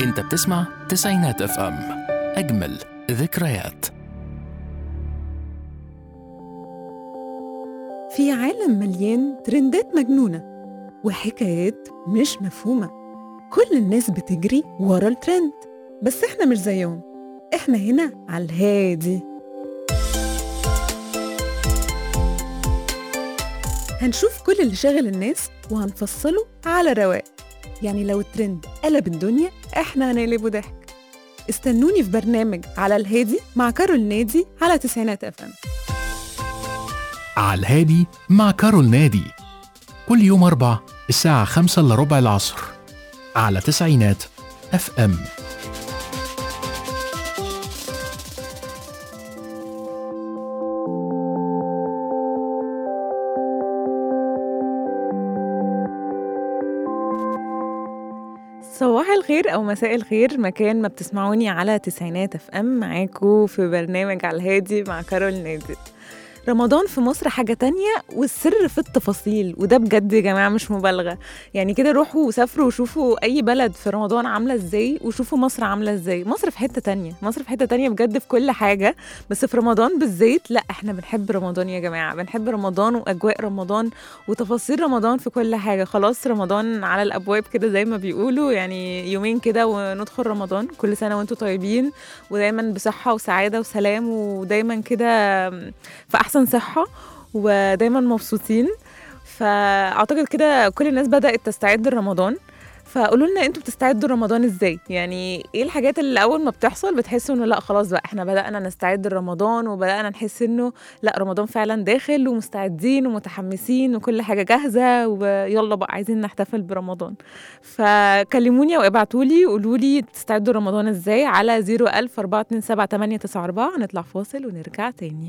انت بتسمع تسعينات اف ام اجمل ذكريات في عالم مليان ترندات مجنونة وحكايات مش مفهومة كل الناس بتجري ورا الترند بس احنا مش زيهم احنا هنا على الهادي هنشوف كل اللي شاغل الناس وهنفصله على رواق يعني لو الترند قلب الدنيا احنا هنقلبه ضحك استنوني في برنامج على الهادي مع كارول نادي على تسعينات اف ام على الهادي مع كارول نادي كل يوم أربع الساعة خمسة إلا ربع العصر على تسعينات اف ام صباح الخير او مساء الخير مكان ما بتسمعوني على تسعينات اف ام معاكم في برنامج على الهادي مع كارول نادي رمضان في مصر حاجة تانية والسر في التفاصيل وده بجد يا جماعة مش مبالغة يعني كده روحوا وسافروا وشوفوا أي بلد في رمضان عاملة ازاي وشوفوا مصر عاملة ازاي مصر في حتة تانية مصر في حتة تانية بجد في كل حاجة بس في رمضان بالذات لا احنا بنحب رمضان يا جماعة بنحب رمضان وأجواء رمضان وتفاصيل رمضان في كل حاجة خلاص رمضان على الأبواب كده زي ما بيقولوا يعني يومين كده وندخل رمضان كل سنة وانتم طيبين ودايما بصحة وسعادة وسلام ودايما كده في أحسن صحة ودايما مبسوطين فأعتقد كده كل الناس بدأت تستعد لرمضان فقولوا لنا انتوا بتستعدوا لرمضان ازاي يعني ايه الحاجات اللي اول ما بتحصل بتحسوا انه لا خلاص بقى احنا بدأنا نستعد لرمضان وبدأنا نحس انه لا رمضان فعلا داخل ومستعدين ومتحمسين وكل حاجة جاهزة ويلا بقى عايزين نحتفل برمضان فكلموني او ابعتوا لي قولوا لي بتستعدوا رمضان ازاي على 01000 427 هنطلع فاصل ونرجع تاني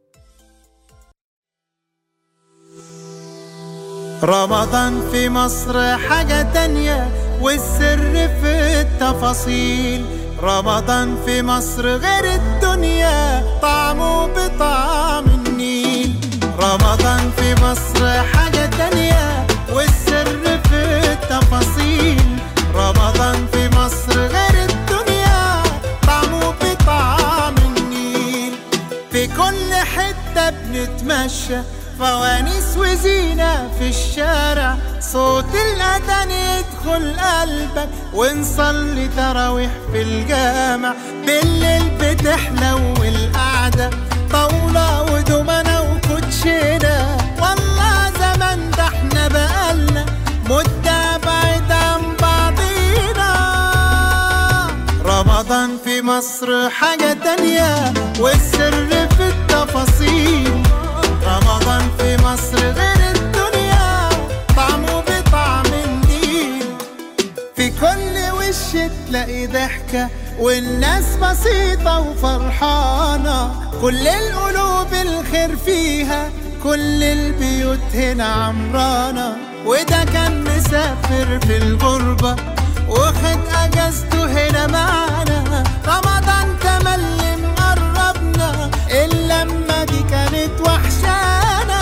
رمضان في مصر حاجة تانية والسر في التفاصيل رمضان في مصر غير الدنيا طعمه بطعم النيل رمضان في مصر حاجة تانية والسر في التفاصيل رمضان في مصر غير الدنيا طعمه بطعم النيل في كل حتة بنتمشى فوانيس وزينة في الشارع صوت الأذان يدخل قلبك ونصلي تراويح في الجامع بالليل بتحلو القعدة طاولة ودومنة وكوتشينة والله زمان ده احنا بقالنا مدة بعيد عن بعضينا رمضان في مصر حاجة تانية والسر في التفاصيل رمضان في مصر غير الدنيا طعمه بطعم النيل في كل وش تلاقي ضحكة والناس بسيطة وفرحانة كل القلوب الخير فيها كل البيوت هنا عمرانة وده كان مسافر في الغربة واخد اجازته هنا معانا رمضان تملي مقربنا اللمة دي كانت وحشانا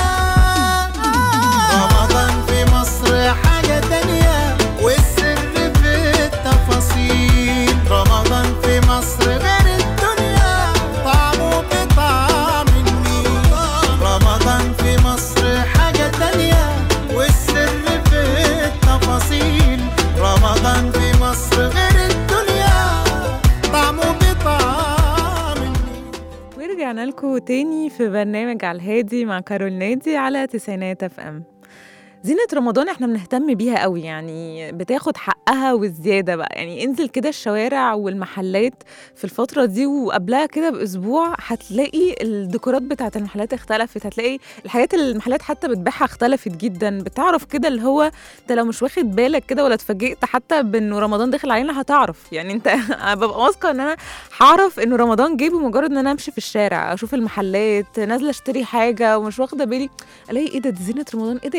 رمضان في مصر حاجة تانية والسر في التفاصيل رمضان في مصر غير الدنيا طعمه بطعم النيل رمضان في مصر حاجة تانية والسر في التفاصيل رمضان في مصر غير الدنيا طعمه بطعم النيل ورجعنا لكم تاني في برنامج على الهادي مع كارول نادي على تسعينات اف ام زينة رمضان احنا بنهتم بيها قوي يعني بتاخد حقها والزيادة بقى يعني انزل كده الشوارع والمحلات في الفترة دي وقبلها كده بأسبوع هتلاقي الديكورات بتاعت المحلات اختلفت هتلاقي الحاجات اللي المحلات حتى بتبيعها اختلفت جدا بتعرف كده اللي هو انت لو مش واخد بالك كده ولا اتفاجئت حتى بانه رمضان داخل علينا هتعرف يعني انت ببقى واثقة ان انا هعرف انه رمضان جاي بمجرد ان انا امشي في الشارع اشوف المحلات نازلة اشتري حاجة ومش واخدة بالي الاقي ايه ده دي زينة رمضان ايه ده يا جماعة هو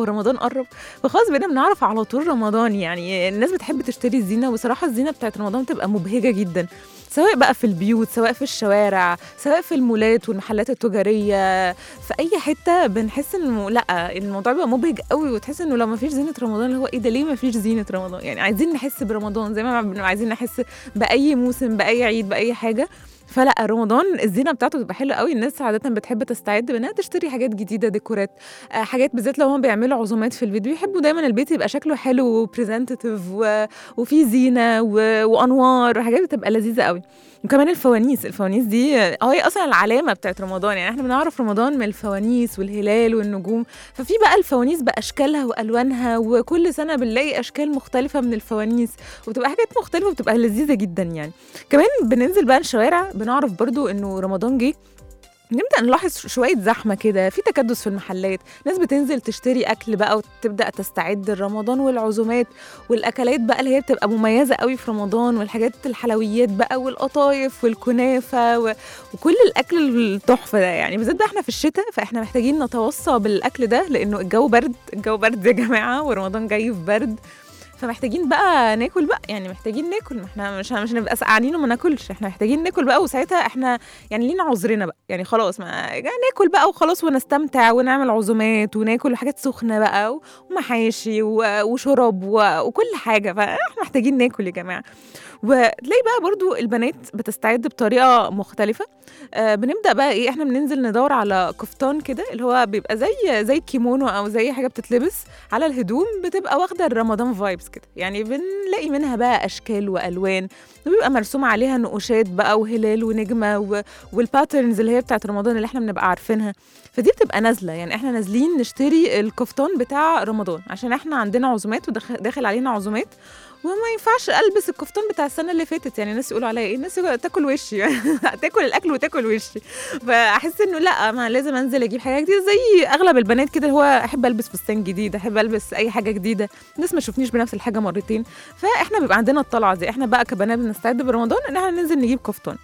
ورمضان قرب فخلاص بقينا بنعرف على طول رمضان يعني الناس بتحب تشتري الزينه وصراحه الزينه بتاعت رمضان بتبقى مبهجه جدا سواء بقى في البيوت سواء في الشوارع سواء في المولات والمحلات التجاريه في اي حته بنحس انه لا الموضوع بيبقى مبهج قوي وتحس انه لو ما فيش زينه رمضان اللي هو ايه ده ليه ما فيش زينه رمضان يعني عايزين نحس برمضان زي ما بنبقى عايزين نحس باي موسم باي عيد باي حاجه فلا رمضان الزينه بتاعته بتبقى حلوه قوي الناس عاده بتحب تستعد بانها تشتري حاجات جديده ديكورات آه، حاجات بالذات لو هم بيعملوا عزومات في البيت بيحبوا دايما البيت يبقى شكله حلو وبريزنتيف و... وفيه زينه و... وانوار وحاجات بتبقى لذيذه قوي وكمان الفوانيس الفوانيس دي اه هي اصلا العلامه بتاعت رمضان يعني احنا بنعرف رمضان من الفوانيس والهلال والنجوم ففي بقى الفوانيس باشكالها والوانها وكل سنه بنلاقي اشكال مختلفه من الفوانيس وبتبقى حاجات مختلفه وبتبقى لذيذه جدا يعني كمان بننزل بقى الشوارع بنعرف برضو انه رمضان جه نبدا نلاحظ شويه زحمه كده في تكدس في المحلات ناس بتنزل تشتري اكل بقى وتبدا تستعد لرمضان والعزومات والاكلات بقى اللي هي بتبقى مميزه قوي في رمضان والحاجات الحلويات بقى والقطايف والكنافه و... وكل الاكل التحفه ده يعني بالذات بقى احنا في الشتاء فاحنا محتاجين نتوصى بالاكل ده لانه الجو برد الجو برد يا جماعه ورمضان جاي في برد فمحتاجين بقى ناكل بقى يعني محتاجين ناكل ما احنا مش مش هنبقى سقعانين وما ناكلش احنا محتاجين ناكل بقى وساعتها احنا يعني لينا عذرنا بقى يعني خلاص ما يعني ناكل بقى وخلاص ونستمتع ونعمل عزومات وناكل حاجات سخنه بقى ومحاشي و- وشرب و- وكل حاجه فاحنا محتاجين ناكل يا جماعه وتلاقي بقى برضو البنات بتستعد بطريقه مختلفه آه بنبدا بقى ايه احنا بننزل ندور على كفتان كده اللي هو بيبقى زي زي كيمونو او زي حاجه بتتلبس على الهدوم بتبقى واخده الرمضان فايبس كده يعني بنلاقي منها بقى اشكال والوان وبيبقى مرسوم عليها نقوشات بقى وهلال ونجمه و... والباترنز اللي هي بتاعت رمضان اللي احنا بنبقى عارفينها فدي بتبقى نازله يعني احنا نازلين نشتري الكفتان بتاع رمضان عشان احنا عندنا عزومات وداخل علينا عزومات وما ينفعش البس الكفتان بتاع السنه اللي فاتت يعني الناس يقولوا عليا ايه الناس يقولوا تاكل وشي تاكل الاكل وتاكل وشي فاحس انه لا ما لازم انزل اجيب حاجه جديده زي اغلب البنات كده اللي هو احب البس فستان جديد احب البس اي حاجه جديده الناس ما تشوفنيش بنفس الحاجه مرتين فاحنا بيبقى عندنا الطلعه دي احنا بقى كبنات بنستعد برمضان ان احنا ننزل نجيب كفتان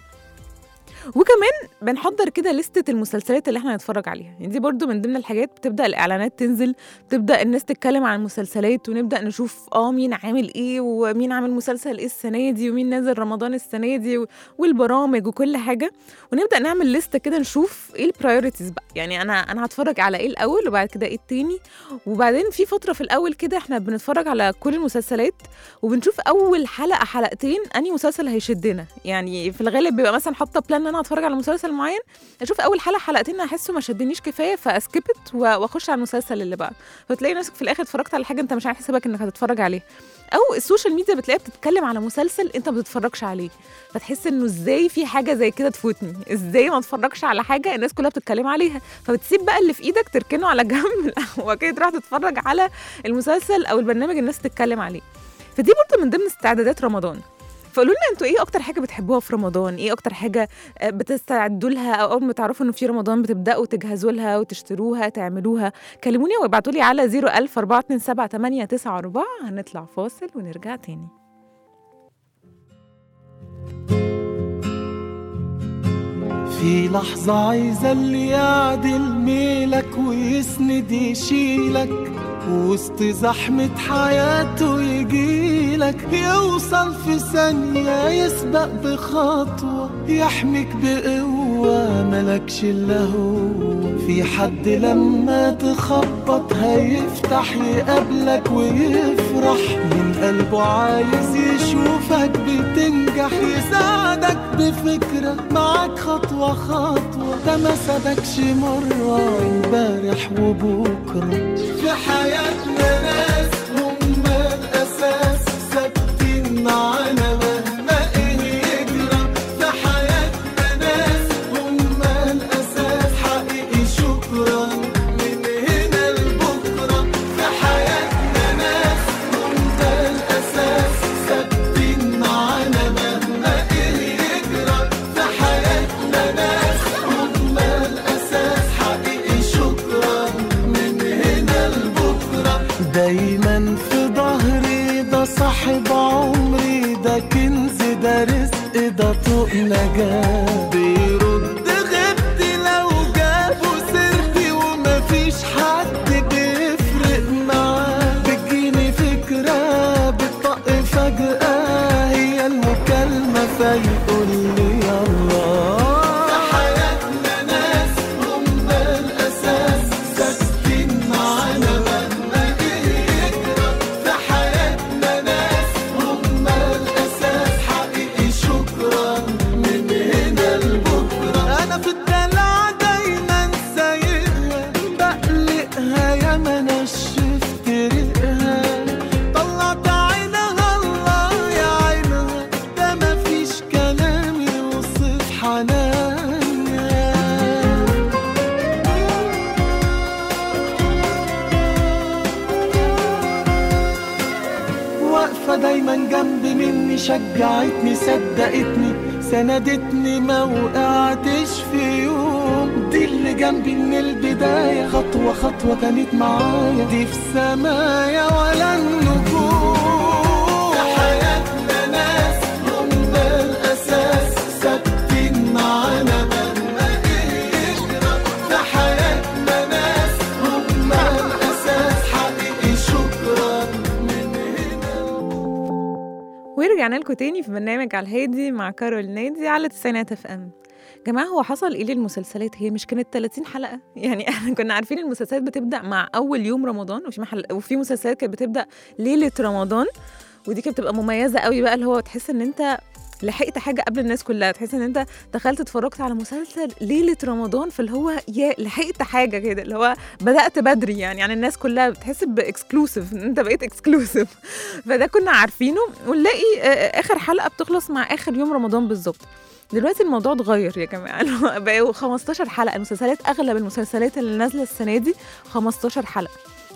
وكمان بنحضر كده لستة المسلسلات اللي احنا هنتفرج عليها يعني دي برضو من ضمن الحاجات بتبدأ الإعلانات تنزل تبدأ الناس تتكلم عن المسلسلات ونبدأ نشوف اه مين عامل ايه ومين عامل مسلسل ايه السنة دي ومين نازل رمضان السنة دي و- والبرامج وكل حاجة ونبدأ نعمل لستة كده نشوف ايه البرايورتيز بقى يعني انا انا هتفرج على ايه الأول وبعد كده ايه التاني وبعدين في فترة في الأول كده احنا بنتفرج على كل المسلسلات وبنشوف أول حلقة حلقتين أنهي مسلسل هيشدنا يعني في الغالب بيبقى مثلا حاطة بلان ان انا هتفرج على مسلسل معين اشوف اول حلقه حلقتين احسه ما شدنيش كفايه فاسكبت و- واخش على المسلسل اللي بعده فتلاقي نفسك في الاخر اتفرجت على حاجه انت مش عامل حسابك انك هتتفرج عليها او السوشيال ميديا بتلاقيها بتتكلم على مسلسل انت ما بتتفرجش عليه فتحس انه ازاي في حاجه زي كده تفوتني ازاي ما اتفرجش على حاجه الناس كلها بتتكلم عليها فبتسيب بقى اللي في ايدك تركنه على جنب وبعد كده تروح تتفرج على المسلسل او البرنامج الناس تتكلم عليه فدي برضه من ضمن استعدادات رمضان فقولوا لنا انتوا ايه اكتر حاجه بتحبوها في رمضان ايه اكتر حاجه آه، بتستعدوا لها او اول ما تعرفوا انه في رمضان بتبداوا تجهزوا لها وتشتروها تعملوها كلموني وابعتوا لي على 01000 427 هنطلع فاصل ونرجع تاني في لحظة عايزة اللي يعدل ميلك ويسند يشيلك وسط زحمة حياته يجيلك يوصل في ثانية يسبق بخطوة يحميك بقوة ملكش إلا هو في حد لما تخبط هيفتح يقابلك ويفرح من قلبه عايز يشوفك بتنجح يساعدك بفكرة معاك خطوة خطوة ده ما سابكش مرة امبارح وبكرة في حياتنا ناس هم الأساس ثابتين معانا مهما إيه يجرى في حياتنا ناس هم الأساس حقيقي شكرا من هنا لبكرة في حياتنا ناس هم الأساس ثابتين معانا مهما إيه يجرى في حياتنا ناس هم الأساس حقيقي شكرا من هنا لبكرة دايما في ظهري ده صاحب عمري ده كنز ده رزق ده طوق نجاة بيرد غبتي لو جابوا سيرتي ومفيش حد بيفرق واقفة دايما جنب مني شجعتني صدقتني سندتني ما وقعتش في يوم دي اللي جنبي من البداية خطوة خطوة كانت معايا دي في سمايا ولا النجوم في حياتنا ناس هم الأساس ثابتين معانا مهما يجرى في حياتنا ناس هم الأساس حقيقي شكرا من هنا ورجعنا لكم تاني في برنامج على الهادي مع كارول نادي على تسعينات اف ام جماعة هو حصل ايه للمسلسلات هي مش كانت 30 حلقة يعني احنا كنا عارفين المسلسلات بتبدأ مع أول يوم رمضان وفي محل وفي مسلسلات كانت بتبدأ ليلة رمضان ودي كانت بتبقى مميزة قوي بقى اللي هو تحس ان انت لحقت حاجة قبل الناس كلها تحس ان انت دخلت اتفرجت على مسلسل ليلة رمضان فاللي هو يا لحقت حاجة كده اللي هو بدأت بدري يعني عن الناس كلها بتحس باكسكلوسيف ان انت بقيت اكسكلوسيف فده كنا عارفينه ونلاقي آه، اخر حلقة بتخلص مع اخر يوم رمضان بالظبط دلوقتي الموضوع اتغير يا جماعه اللي هو بقوا 15 حلقه المسلسلات اغلب المسلسلات اللي نازله السنه دي 15 حلقه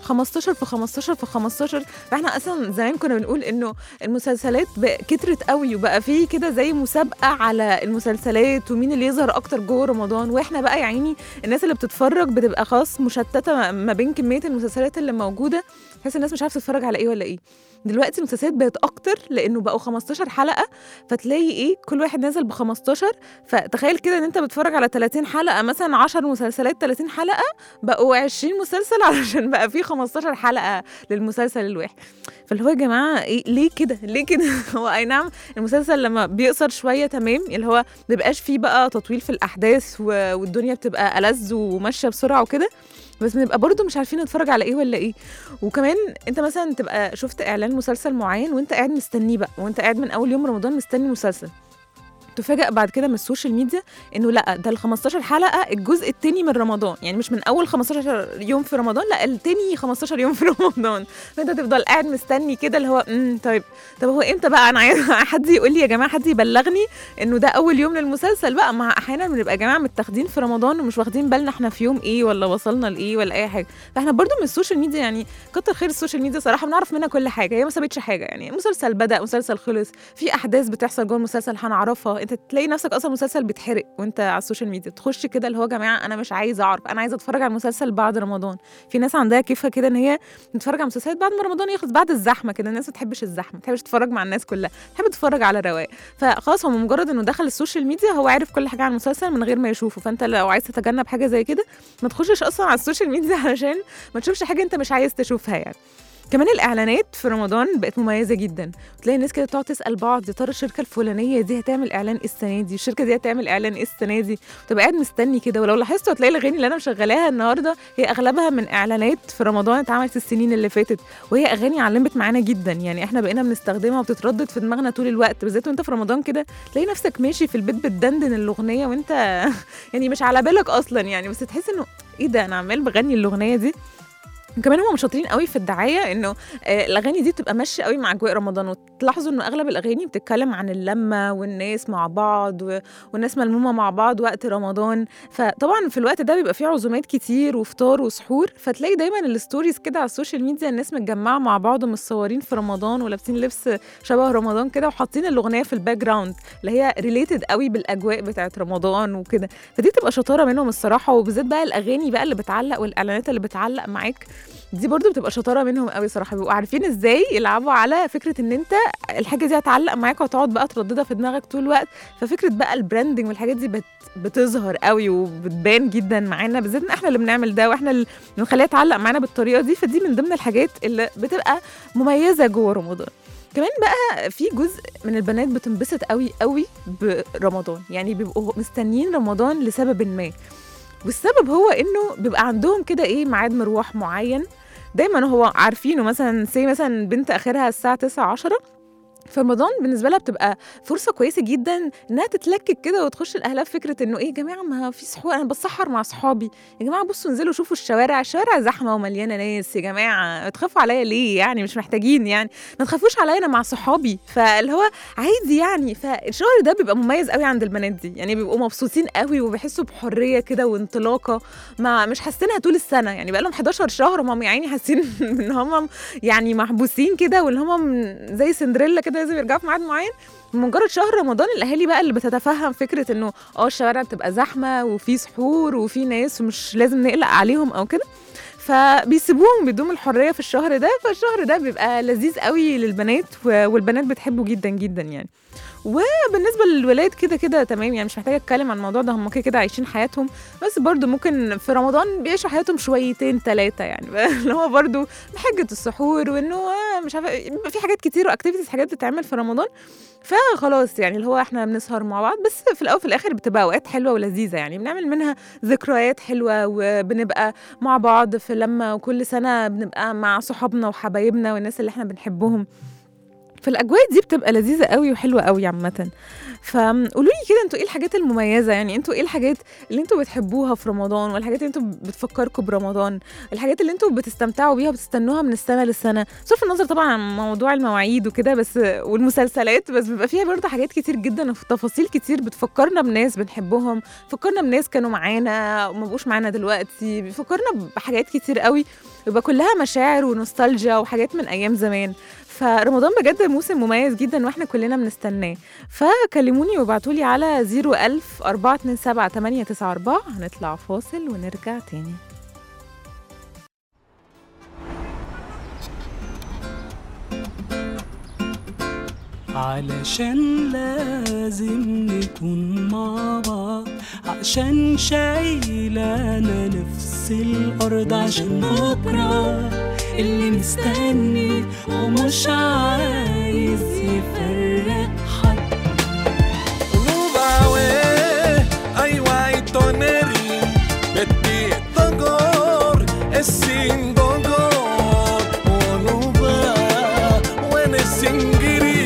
15 في 15 في 15 فاحنا اصلا زمان كنا بنقول انه المسلسلات بقى كترت قوي وبقى فيه كده زي مسابقه على المسلسلات ومين اللي يظهر اكتر جوه رمضان واحنا بقى يا عيني الناس اللي بتتفرج بتبقى خلاص مشتته ما- ما بين كميه المسلسلات اللي موجوده تحس الناس مش عارفه تتفرج على ايه ولا ايه دلوقتي المسلسلات بقت اكتر لانه بقوا 15 حلقه فتلاقي ايه كل واحد نازل ب 15 فتخيل كده ان انت بتتفرج على 30 حلقه مثلا 10 مسلسلات 30 حلقه بقوا 20 مسلسل علشان بقى في 15 حلقه للمسلسل الواحد فاللي هو يا جماعه ايه ليه كده ليه كده هو اي نعم المسلسل لما بيقصر شويه تمام اللي هو مبيبقاش فيه بقى تطويل في الاحداث و- والدنيا بتبقى ألذ وماشيه بسرعه وكده بس بنبقى برضه مش عارفين نتفرج على ايه ولا ايه وكمان انت مثلا تبقى شفت اعلان مسلسل معين وانت قاعد مستنيه بقى وانت قاعد من اول يوم رمضان مستني مسلسل تفاجأ بعد كده من السوشيال ميديا انه لا ده ال 15 حلقه الجزء التاني من رمضان يعني مش من اول 15 يوم في رمضان لا التاني 15 يوم في رمضان فانت تفضل قاعد مستني كده اللي هو امم طيب طب هو امتى بقى انا عايز حد يقول لي يا جماعه حد يبلغني انه ده اول يوم للمسلسل بقى مع احيانا بنبقى يا جماعه متاخدين في رمضان ومش واخدين بالنا احنا في يوم ايه ولا وصلنا لايه ولا اي حاجه فاحنا برضو من السوشيال ميديا يعني كتر خير السوشيال ميديا صراحه بنعرف منها كل حاجه هي ما سابتش حاجه يعني مسلسل بدا مسلسل خلص في احداث بتحصل جوه المسلسل هنعرفها انت تلاقي نفسك اصلا مسلسل بيتحرق وانت على السوشيال ميديا تخش كده اللي هو يا جماعه انا مش عايزه اعرف انا عايزه اتفرج على المسلسل بعد رمضان في ناس عندها كيفها كده ان هي تتفرج على مسلسلات بعد ما رمضان يخلص بعد الزحمه كده الناس ما بتحبش الزحمه ما بتحبش تتفرج مع الناس كلها تحب تتفرج على رواق فخلاص هو مجرد انه دخل السوشيال ميديا هو عارف كل حاجه عن المسلسل من غير ما يشوفه فانت لو عايز تتجنب حاجه زي كده ما تخشش اصلا على السوشيال ميديا علشان ما تشوفش حاجه انت مش عايز تشوفها يعني كمان الاعلانات في رمضان بقت مميزه جدا تلاقي الناس كده تقعد تسال بعض يا ترى الشركه الفلانيه دي هتعمل اعلان إيه السنه دي الشركه دي هتعمل اعلان إيه السنه دي تبقى قاعد مستني كده ولو لاحظتوا هتلاقي الاغاني اللي انا مشغلاها النهارده هي اغلبها من اعلانات في رمضان اتعملت السنين اللي فاتت وهي اغاني علمت معانا جدا يعني احنا بقينا بنستخدمها وبتتردد في دماغنا طول الوقت بالذات وانت في رمضان كده تلاقي نفسك ماشي في البيت بتدندن الاغنيه وانت يعني مش على بالك اصلا يعني بس تحس انه ايه ده انا عمال بغني الاغنيه دي كمان هم شاطرين قوي في الدعايه انه آه، الاغاني دي بتبقى ماشيه قوي مع اجواء رمضان وتلاحظوا انه اغلب الاغاني بتتكلم عن اللمه والناس مع بعض و... والناس ملمومه مع بعض وقت رمضان فطبعا في الوقت ده بيبقى فيه عزومات كتير وفطار وسحور فتلاقي دايما الستوريز كده على السوشيال ميديا الناس متجمعه مع بعض ومتصورين في رمضان ولابسين لبس شبه رمضان كده وحاطين الاغنيه في الباك جراوند اللي هي ريليتد قوي بالاجواء بتاعت رمضان وكده فدي تبقى شطاره منهم الصراحه وبالذات بقى الاغاني بقى اللي بتعلق والاعلانات اللي بتعلق معاك دي برضو بتبقى شطاره منهم قوي صراحه بيبقوا عارفين ازاي يلعبوا على فكره ان انت الحاجه دي هتعلق معاك وهتقعد بقى ترددها في دماغك طول الوقت ففكره بقى البراندنج والحاجات دي بت بتظهر قوي وبتبان جدا معانا بالذات ان احنا اللي بنعمل ده واحنا اللي بنخليها تعلق معانا بالطريقه دي فدي من ضمن الحاجات اللي بتبقى مميزه جوه رمضان كمان بقى في جزء من البنات بتنبسط قوي قوي برمضان يعني بيبقوا مستنيين رمضان لسبب ما والسبب هو انه بيبقى عندهم كده ايه ميعاد مروح معين دايما هو عارفينه مثلا سي مثلا بنت اخرها الساعه 9 10 فرمضان بالنسبه لها بتبقى فرصه كويسه جدا انها تتلكك كده وتخش الاهلها في فكره انه ايه يا جماعه ما في سحور انا بسحر مع صحابي يا جماعه بصوا انزلوا شوفوا الشوارع الشوارع زحمه ومليانه ناس يا جماعه تخافوا عليا ليه يعني مش محتاجين يعني ما تخافوش عليا انا مع صحابي فاللي هو عادي يعني فالشهر ده بيبقى مميز قوي عند البنات دي يعني بيبقوا مبسوطين قوي وبيحسوا بحريه كده وانطلاقه ما مش حاسينها طول السنه يعني بقى لهم 11 شهر هم يا عيني حاسين ان هم يعني محبوسين كده واللي هم زي سندريلا كده لازم يرجعوا في ميعاد معين مجرد شهر رمضان الاهالي بقى اللي بتتفهم فكره انه اه الشوارع بتبقى زحمه وفي سحور وفي ناس ومش لازم نقلق عليهم او كده فبيسيبوهم بيدوم الحريه في الشهر ده فالشهر ده بيبقى لذيذ قوي للبنات و- والبنات بتحبه جدا جدا يعني وبالنسبه للولاد كده كده تمام يعني مش محتاجه اتكلم عن الموضوع ده هم كده كده عايشين حياتهم بس برضو ممكن في رمضان بيعيشوا حياتهم شويتين ثلاثه يعني اللي هو برضو بحجه السحور وانه آه مش عارفه يبقى في حاجات كتير واكتيفيتيز حاجات بتتعمل في رمضان فخلاص يعني اللي هو احنا بنسهر مع بعض بس في الاول وفي الاخر بتبقى اوقات حلوه ولذيذه يعني بنعمل منها ذكريات حلوه وبنبقى مع بعض في لما وكل سنه بنبقى مع صحابنا وحبايبنا والناس اللي احنا بنحبهم فالاجواء دي بتبقى لذيذه قوي وحلوه قوي عامه فقولوا لي كده انتوا ايه الحاجات المميزه يعني انتوا ايه الحاجات اللي انتوا بتحبوها في رمضان والحاجات اللي انتوا بتفكركم برمضان الحاجات اللي انتوا بتستمتعوا بيها وبتستنوها من السنه للسنه بصرف النظر طبعا عن موضوع المواعيد وكده بس والمسلسلات بس بيبقى فيها برضه حاجات كتير جدا وتفاصيل كتير بتفكرنا بناس بنحبهم فكرنا بناس كانوا معانا وما بقوش معانا دلوقتي بيفكرنا بحاجات كتير قوي بيبقى كلها مشاعر ونوستالجيا وحاجات من ايام زمان فرمضان بجد موسم مميز جدا واحنا كلنا بنستناه فكلموني وابعتوا لي على 01000 427 894 هنطلع فاصل ونرجع تاني علشان لازم نكون مع بعض عشان شايلانا نفس الأرض عشان بكرة اللي مستني ومش عايز يفرق حد Rubawe, aiwa itoneri, beti togor, esin gogor, onuba, wene singiri.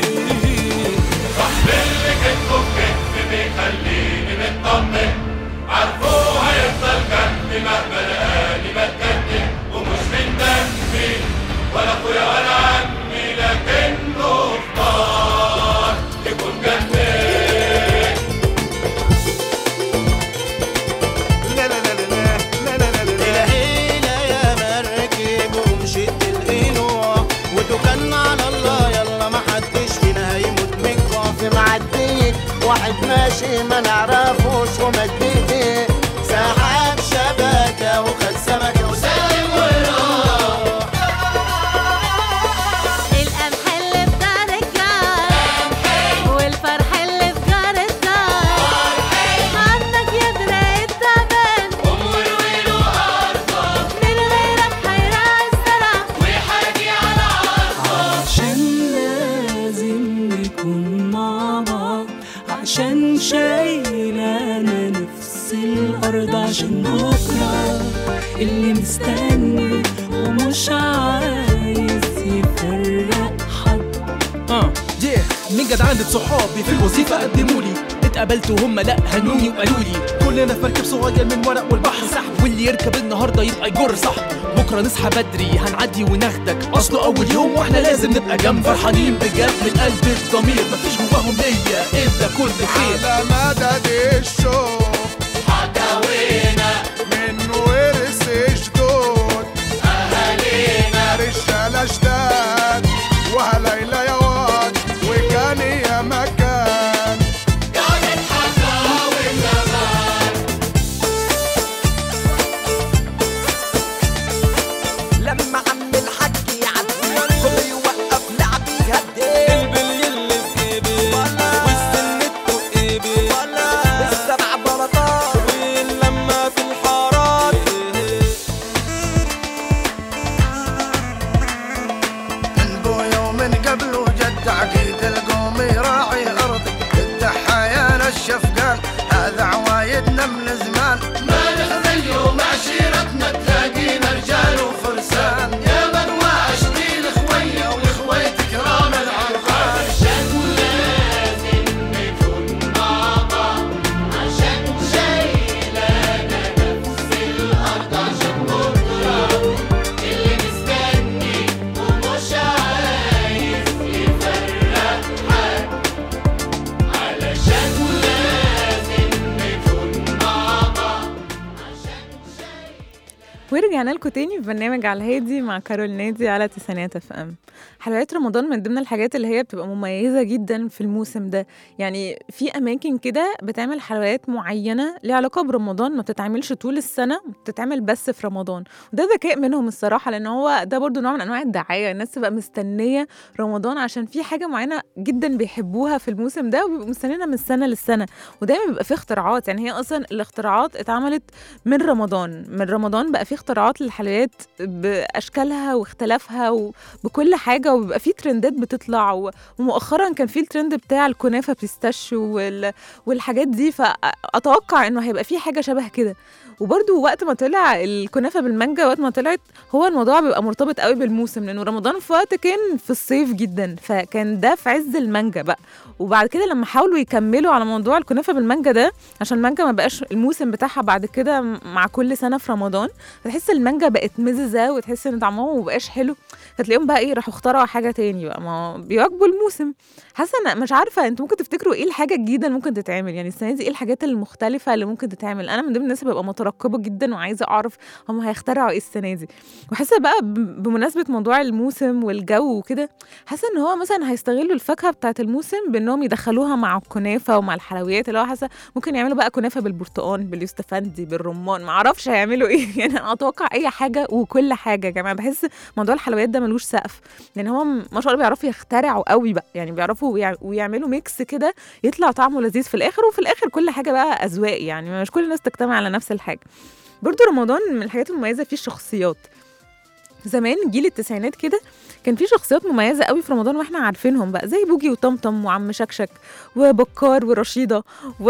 لا لا لا لا لا لا لا لا الهيلة يا مركب ومشيت القنوع وتوكلنا على الله يلا ما حدش فينا هيموت من جوع في معدية واحد ماشي ما نعرفوش ومد ايديه سحب شبكة وخد سمكة وسايب وراح القمح اللي في دار الجار والفرح اللي في جار الدار عندك يا دراع التعبان من غيرك هيرعى الزرع عشان لازم نكون مع بعض عشان شايلانا نفس الأرض عشان بكرة اللي مستني ومش عايز يفرق حد اه yeah. من جدعانة صحابي في الوظيفة قدموا لي اتقابلت وهم لا هنوني وقالوا لي كلنا في مركب صغير من ورق والبحر سحب واللي يركب النهارده يبقى يجر صح بكره نصحى بدري هنعدي وناخدك اصله اول يوم واحنا لازم نبقى جنب فرحانين بجد من قلب الضمير مفيش جواهم ليا الا كل خير على مدد الشوق حكاوينا من ورث جدود أهالينا رجالة جداد وهليلة يا واد وكان يا مكان لما عم الحاج يعدي كله يوقف لعبي يهدي البلي اللي في جيبي والسن في ايدي السبع بلاطات ورجعنا لكم تاني في برنامج على الهادي مع كارول نادي على تسعينات اف ام حلويات رمضان من ضمن الحاجات اللي هي بتبقى مميزة جدا في الموسم ده يعني في أماكن كده بتعمل حلويات معينة ليها علاقة برمضان ما بتتعملش طول السنة بتتعمل بس في رمضان وده ذكاء منهم الصراحة لأن هو ده برضو نوع من أنواع الدعاية الناس تبقى مستنية رمضان عشان في حاجة معينة جدا بيحبوها في الموسم ده وبيبقوا مستنيينها من سنة للسنة ودايما بيبقى في اختراعات يعني هي أصلا الاختراعات اتعملت من رمضان من رمضان بقى في اختراعات للحلويات باشكالها واختلافها وبكل حاجه وبيبقى في ترندات بتطلع و- ومؤخرا كان في الترند بتاع الكنافه بيستاشيو وال... والحاجات دي فاتوقع انه هيبقى في حاجه شبه كده وبرده وقت ما طلع الكنافه بالمانجا وقت ما طلعت هو الموضوع بيبقى مرتبط قوي بالموسم لانه رمضان في وقت كان في الصيف جدا فكان ده في عز المانجا بقى وبعد كده لما حاولوا يكملوا على موضوع الكنافه بالمانجا ده عشان المانجا ما بقاش الموسم بتاعها بعد كده مع كل سنه في رمضان فتحس المانجا بقت مززه وتحس ان طعمها ما بقاش حلو فتلاقيهم بقى ايه راحوا اخترعوا حاجه تاني بقى ما بيواكبوا الموسم حاسه انا مش عارفه انتوا ممكن تفتكروا ايه الحاجه الجديده اللي ممكن تتعمل يعني السنه دي ايه الحاجات المختلفه اللي ممكن تتعمل انا من ضمن الناس اللي ببقى مترقبه جدا وعايزه اعرف هم هيخترعوا ايه السنه دي وحاسه بقى ب- بمناسبه موضوع الموسم والجو وكده حاسه ان هو مثلا هيستغلوا الفاكهه بتاعه الموسم بانهم يدخلوها مع الكنافه ومع الحلويات اللي هو حاسه ممكن يعملوا بقى كنافه بالبرتقال باليوستفندي بالرمان ما اعرفش هيعملوا ايه يعني انا اتوقع اي حاجه وكل حاجه يا جماعه بحس موضوع الحلويات ده ملوش سقف يعني هم ما شاء الله بيعرفوا يخترعوا قوي بقى يعني بيعرفوا ويع- ويعملوا ميكس كده يطلع طعمه لذيذ في الاخر وفي الاخر كل حاجه بقى اذواق يعني مش كل الناس تجتمع على نفس الحاجه برضو رمضان من الحاجات المميزه فيه الشخصيات زمان جيل التسعينات كده كان في شخصيات مميزه قوي في رمضان واحنا عارفينهم بقى زي بوجي وطمطم وعم شكشك وبكار ورشيده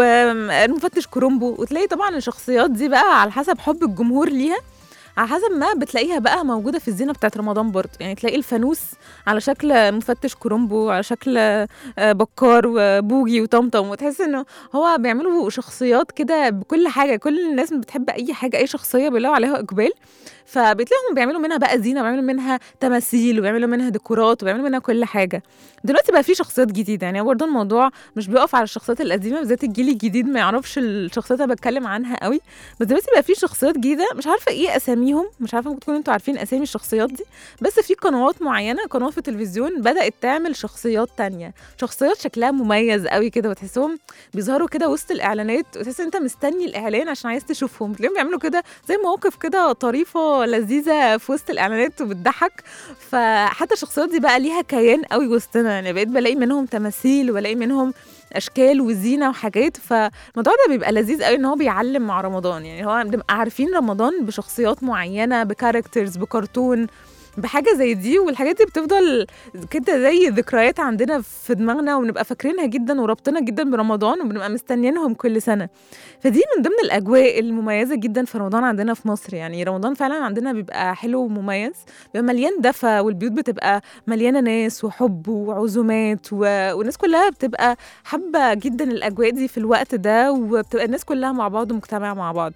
والمفتش كرومبو وتلاقي طبعا الشخصيات دي بقى على حسب حب الجمهور ليها على حسب ما بتلاقيها بقى موجوده في الزينه بتاعت رمضان برضه يعني تلاقي الفانوس على شكل مفتش كرومبو على شكل آه، بكار وبوجي وطمطم وتحس انه هو بيعملوا شخصيات كده بكل حاجه كل الناس بتحب اي حاجه اي شخصيه بيلاقوا عليها اقبال فبتلاقيهم بيعملوا منها بقى زينه وبيعملوا منها تماثيل وبيعملوا منها ديكورات وبيعملوا منها كل حاجه دلوقتي بقى في شخصيات جديده يعني برضه الموضوع مش بيقف على الشخصيات القديمه بالذات الجيل الجديد ما يعرفش الشخصيات اللي بتكلم عنها قوي بس دلوقتي بقى في شخصيات جديده مش عارفه ايه اساميهم مش عارفه ممكن تكونوا انتوا عارفين اسامي الشخصيات دي بس في قنوات معينه قنوات في التلفزيون بدات تعمل شخصيات تانية شخصيات شكلها مميز قوي كده وتحسهم بيظهروا كده وسط الاعلانات وتحس ان انت مستني الاعلان عشان عايز تشوفهم تلاقيهم بيعملوا كده زي مواقف كده طريفه لذيذه في وسط الاعلانات وبتضحك فحتى الشخصيات دي بقى ليها كيان قوي وسطنا يعني بقيت بلاقي منهم تماثيل وبلاقي منهم اشكال وزينه وحاجات فالموضوع ده بيبقى لذيذ قوي ان هو بيعلم مع رمضان يعني هو بنبقى عارفين رمضان بشخصيات معينه بكاركترز بكرتون بحاجه زي دي والحاجات دي بتفضل كده زي ذكريات عندنا في دماغنا وبنبقى فاكرينها جدا وربطنا جدا برمضان وبنبقى مستنيينهم كل سنه فدي من ضمن الاجواء المميزه جدا في رمضان عندنا في مصر يعني رمضان فعلا عندنا بيبقى حلو ومميز بيبقى مليان دفى والبيوت بتبقى مليانه ناس وحب وعزومات و... والناس كلها بتبقى حابه جدا الاجواء دي في الوقت ده وبتبقى الناس كلها مع بعض ومجتمعه مع بعض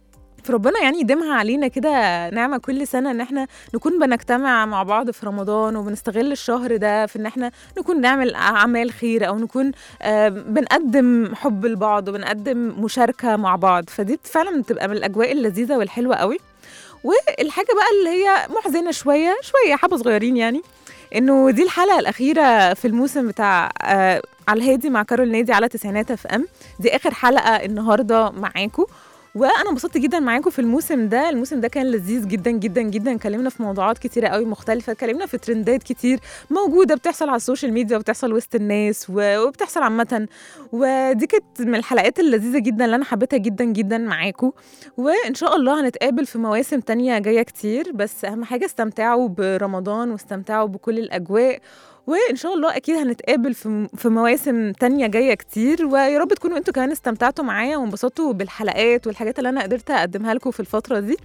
فربنا يعني يديمها علينا كده نعمة كل سنة ان احنا نكون بنجتمع مع بعض في رمضان وبنستغل الشهر ده في ان احنا نكون نعمل اعمال خير او نكون آه، بنقدم حب لبعض وبنقدم مشاركة مع بعض فدي فعلا بتبقى من الاجواء اللذيذة والحلوة قوي والحاجة بقى اللي هي محزنة شوية شوية حبة صغيرين يعني انه دي الحلقة الأخيرة في الموسم بتاع آه على الهادي مع كارول نادي على تسعينات اف ام دي آخر حلقة النهاردة معاكم وانا انبسطت جدا معاكم في الموسم ده الموسم ده كان لذيذ جدا جدا جدا اتكلمنا في موضوعات كتيره قوي مختلفه اتكلمنا في ترندات كتير موجوده بتحصل على السوشيال ميديا وبتحصل وسط الناس و- وبتحصل عامه ودي كانت من الحلقات اللذيذه جدا اللي انا حبيتها جدا جدا معاكم وان شاء الله هنتقابل في مواسم تانية جايه كتير بس اهم حاجه استمتعوا برمضان واستمتعوا بكل الاجواء وان شاء الله اكيد هنتقابل في في مواسم تانية جايه كتير ويا رب تكونوا انتوا كمان استمتعتوا معايا وانبسطتوا بالحلقات والحاجات اللي انا قدرت اقدمها لكم في الفتره دي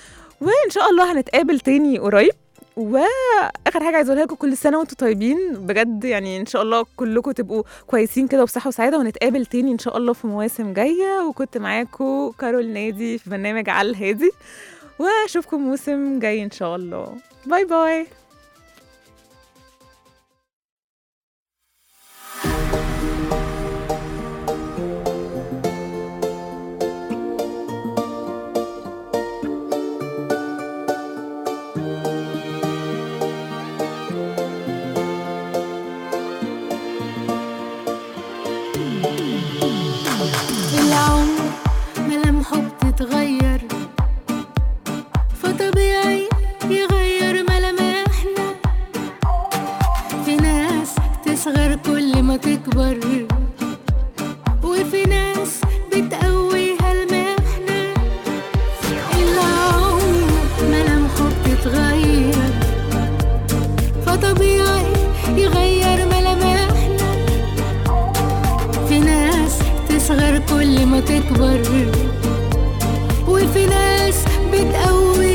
وان شاء الله هنتقابل تاني قريب واخر حاجه عايزه اقولها لكم كل سنه وانتم طيبين بجد يعني ان شاء الله كلكم تبقوا كويسين كده وبصحه وسعاده ونتقابل تاني ان شاء الله في مواسم جايه وكنت معاكم كارول نادي في برنامج على الهادي واشوفكم موسم جاي ان شاء الله باي باي تصغر كل ما تكبر وفي ناس بتقويها المحنة العمر ملامحه بتتغير فطبيعي يغير ملامحنا في ناس تصغر كل ما تكبر وفي ناس بتقوي